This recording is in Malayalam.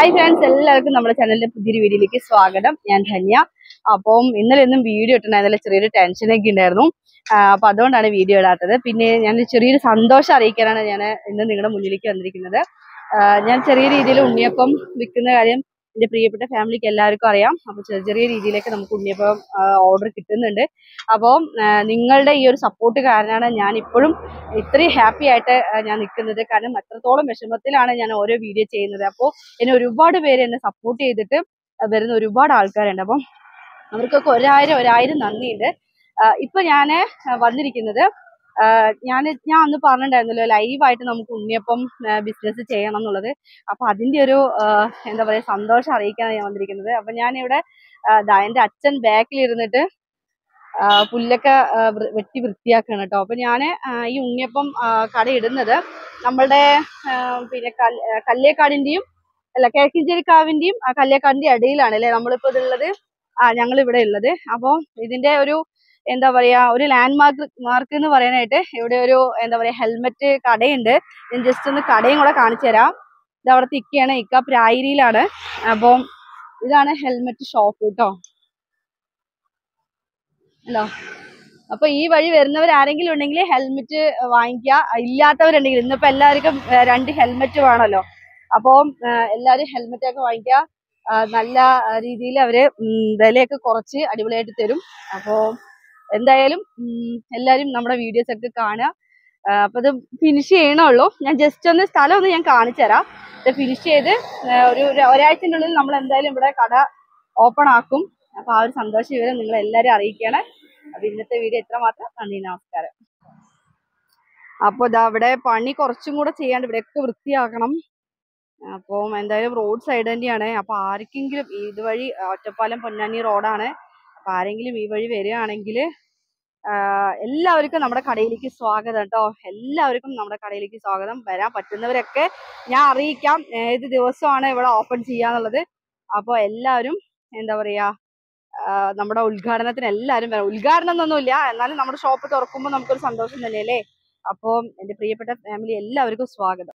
ഹായ് ഫ്രണ്ട്സ് എല്ലാവർക്കും നമ്മുടെ ചാനലിന്റെ പുതിയൊരു വീഡിയോയിലേക്ക് സ്വാഗതം ഞാൻ ധന്യ അപ്പം ഇന്നലെ ഒന്നും വീഡിയോ ഇട്ടുണ്ടായിരുന്നില്ല ചെറിയൊരു ടെൻഷനൊക്കെ ഉണ്ടായിരുന്നു ആ, അപ്പൊ അതുകൊണ്ടാണ് വീഡിയോ ഇടാത്തത് പിന്നെ ഞാൻ ചെറിയൊരു സന്തോഷം അറിയിക്കാനാണ് ഞാൻ ഇന്ന് നിങ്ങളുടെ മുന്നിലേക്ക് വന്നിരിക്കുന്നത് ആ, ഞാൻ ചെറിയ രീതിയിൽ ഉണ്ണിയപ്പം വിൽക്കുന്ന കാര്യം എന്റെ പ്രിയപ്പെട്ട ഫാമിലിക്ക് എല്ലാവർക്കും അറിയാം അപ്പൊ ചെറിയ ചെറിയ രീതിയിലേക്ക് നമുക്ക് ഉണ്ണിയപ്പം ഓർഡർ കിട്ടുന്നുണ്ട് അപ്പോൾ നിങ്ങളുടെ ഈ ഒരു സപ്പോർട്ട് കാരണമാണ് ഞാൻ ഇപ്പോഴും ഇത്രയും ഹാപ്പി ആയിട്ട് ആ, ഞാൻ നിൽക്കുന്നത് കാരണം അത്രത്തോളം വിഷമത്തിലാണ് ഞാൻ ഓരോ വീഡിയോ ചെയ്യുന്നത് അപ്പോൾ എന്നെ ഒരുപാട് പേര് എന്നെ സപ്പോർട്ട് ചെയ്തിട്ട് ആ, വരുന്ന ഒരുപാട് ആൾക്കാരുണ്ട് അപ്പം അവർക്കൊക്കെ ഒരായിരം ഒരായിരം നന്ദിയുണ്ട് ആ, ഇപ്പൊ ഞാൻ വന്നിരിക്കുന്നത് ഞാൻ ഞാൻ അന്ന് പറഞ്ഞിട്ടുണ്ടായിരുന്നല്ലോ ലൈവായിട്ട് നമുക്ക് ഉണ്ണിയപ്പം ബിസിനസ് ചെയ്യണം എന്നുള്ളത് അപ്പൊ അതിന്റെ ഒരു ആ, എന്താ പറയാ സന്തോഷം അറിയിക്കാനാണ് ഞാൻ വന്നിരിക്കുന്നത് അപ്പൊ ഞാൻ ഇവിടെ ദാ എന്റെ അച്ഛൻ ബാക്കിൽ ഇരുന്നിട്ട് ആ, പുല്ലൊക്കെ ആ, വൃ- വെട്ടി വൃത്തിയാക്കണം കേട്ടോ അപ്പൊ ഞാൻ ഈ ഉണ്ണിയപ്പം ആ, കട ഇടുന്നത് നമ്മളുടെ ആ, പിന്നെ കൽ- ആ, കല്ലേക്കാടിന്റെയും അല്ല കിഴക്കിഞ്ചേരിക്കാവിന്റെയും ആ, കല്ലേക്കാടിന്റെയും ഇടയിലാണ് അല്ലേ നമ്മളിപ്പോ ഇതുള്ളത് ആ ഞങ്ങൾ ഇവിടെ ഉള്ളത് അപ്പോൾ ഇതിന്റെ ഒരു എന്താ പറയാ ഒരു ലാൻഡ് മാർക്ക് മാർക്ക് എന്ന് പറയാനായിട്ട് ഇവിടെ ഒരു എന്താ പറയാ ഹെൽമെറ്റ് കടയുണ്ട് ഞാൻ ജസ്റ്റ് ഒന്ന് കടയും കൂടെ കാണിച്ചു തരാം ഇത് അവിടുത്തെ ഇക്കയാണ് ഇക്ക പ്രായിരിയിലാണ് അപ്പം ഇതാണ് ഹെൽമെറ്റ് ഷോപ്പ് കേട്ടോ ഹലോ അപ്പൊ ഈ വഴി വരുന്നവർ ആരെങ്കിലും ഉണ്ടെങ്കിൽ ഹെൽമെറ്റ് വാങ്ങിക്കുക ഇല്ലാത്തവരുണ്ടെങ്കിൽ ഇന്നിപ്പോ എല്ലാവർക്കും ഏ, രണ്ട് ഹെൽമെറ്റ് വേണമല്ലോ അപ്പോൾ എല്ലാവരും ഹെൽമെറ്റ് ഒക്കെ വാങ്ങിക്കുക ആ, നല്ല രീതിയിൽ അവര് ഉം, വിലയൊക്കെ കുറച്ച് അടിപൊളിയായിട്ട് തരും അപ്പോൾ എന്തായാലും ഉം, എല്ലാവരും നമ്മുടെ വീഡിയോസ് ഒക്കെ കാണുക ആ, അപ്പൊ ഇത് ഫിനിഷ് ചെയ്യണുള്ളൂ ഞാൻ ജസ്റ്റ് ഒന്ന് സ്ഥലം ഒന്ന് ഞാൻ കാണിച്ചു തരാം ഇത് ഫിനിഷ് ചെയ്ത് ആ, ഒരു ഒരു ഒരാഴ്ചൻ്റെ ഉള്ളിൽ നമ്മൾ എന്തായാലും ഇവിടെ കട ഓപ്പൺ ആക്കും അപ്പൊ ആ ഒരു സന്തോഷ വിവരം നിങ്ങൾ എല്ലാവരും അറിയിക്കുകയാണ് അപ്പൊ ഇന്നത്തെ വീഡിയോ എത്രമാത്രം നന്ദി നമസ്കാരം അപ്പൊ ഇതാ ഇവിടെ പണി കുറച്ചും കൂടെ ചെയ്യാണ്ട് ഇവിടെയൊക്കെ വൃത്തിയാക്കണം അപ്പം എന്തായാലും റോഡ് സൈഡ് തന്നെയാണ് അപ്പൊ ആർക്കെങ്കിലും ഇതുവഴി ഒറ്റപ്പാലം പൊന്നാനി റോഡാണ് അപ്പൊ ആരെങ്കിലും ഈ വഴി വരികയാണെങ്കിൽ എല്ലാവർക്കും നമ്മുടെ കടയിലേക്ക് സ്വാഗതം കേട്ടോ എല്ലാവർക്കും നമ്മുടെ കടയിലേക്ക് സ്വാഗതം വരാൻ പറ്റുന്നവരൊക്കെ ഞാൻ അറിയിക്കാം ഏത് ദിവസമാണ് ഇവിടെ ഓപ്പൺ ചെയ്യാന്നുള്ളത് അപ്പോൾ എല്ലാവരും എന്താ പറയാ ആ, നമ്മുടെ ഉദ്ഘാടനത്തിന് എല്ലാവരും വരാം ഉദ്ഘാടനം എന്നൊന്നുമില്ല എന്നാലും നമ്മുടെ ഷോപ്പ് തുറക്കുമ്പോൾ നമുക്കൊരു സന്തോഷം തന്നെയല്ലേ അപ്പോൾ എൻ്റെ പ്രിയപ്പെട്ട ഫാമിലി എല്ലാവർക്കും സ്വാഗതം